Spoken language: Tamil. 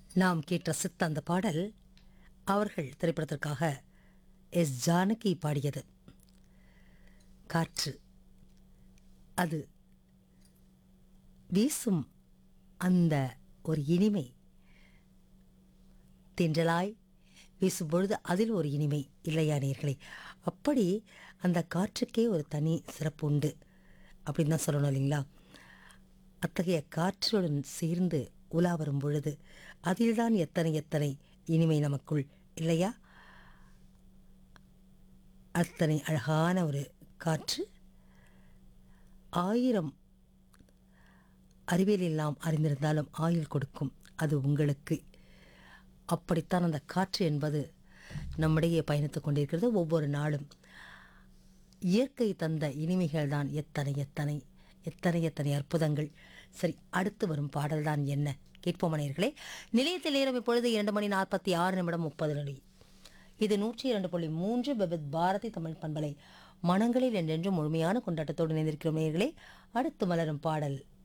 நாம் கேட்ட சித்த அந்த பாடல் அவர்கள் திரைப்படத்திற்காக எஸ் ஜானகி பாடியது காற்று அது வீசும் அந்த ஒரு இனிமை தென்றலாய் வீசும் பொழுது அதில் ஒரு இனிமை இல்லையா நேர்களே அப்படி அந்த காற்றுக்கே ஒரு தனி சிறப்பு உண்டு அப்படின்னு தான் சொல்லணும் இல்லைங்களா அத்தகைய காற்றுடன் சேர்ந்து உலா வரும் பொழுது அதில்தான் எத்தனை எத்தனை இனிமை நமக்குள் இல்லையா அத்தனை அழகான ஒரு காற்று ஆயிரம் அறிவியல் எல்லாம் அறிந்திருந்தாலும் ஆயுள் கொடுக்கும் அது உங்களுக்கு அப்படித்தான் அந்த காற்று என்பது நம்மிடையே பயணித்துக் கொண்டிருக்கிறது ஒவ்வொரு நாளும் இயற்கை தந்த இனிமைகள் தான் எத்தனை எத்தனை எத்தனை எத்தனை அற்புதங்கள் சரி அடுத்து வரும் பாடல்தான் என்ன கேட்போம் நேயர்களே நிலையத்தில் நேரம் இப்பொழுது இரண்டு மணி நாற்பத்தி ஆறு நிமிடம் முப்பது நொடி இது நூற்றி இரண்டு புள்ளி மூன்று பெபத் பாரதி தமிழ் பண்பலை மனங்களில் என்றென்றும் முழுமையான கொண்டாட்டத்தோடு இணைந்திருக்கிறோம் நேயர்களே அடுத்து மலரும் பாடல்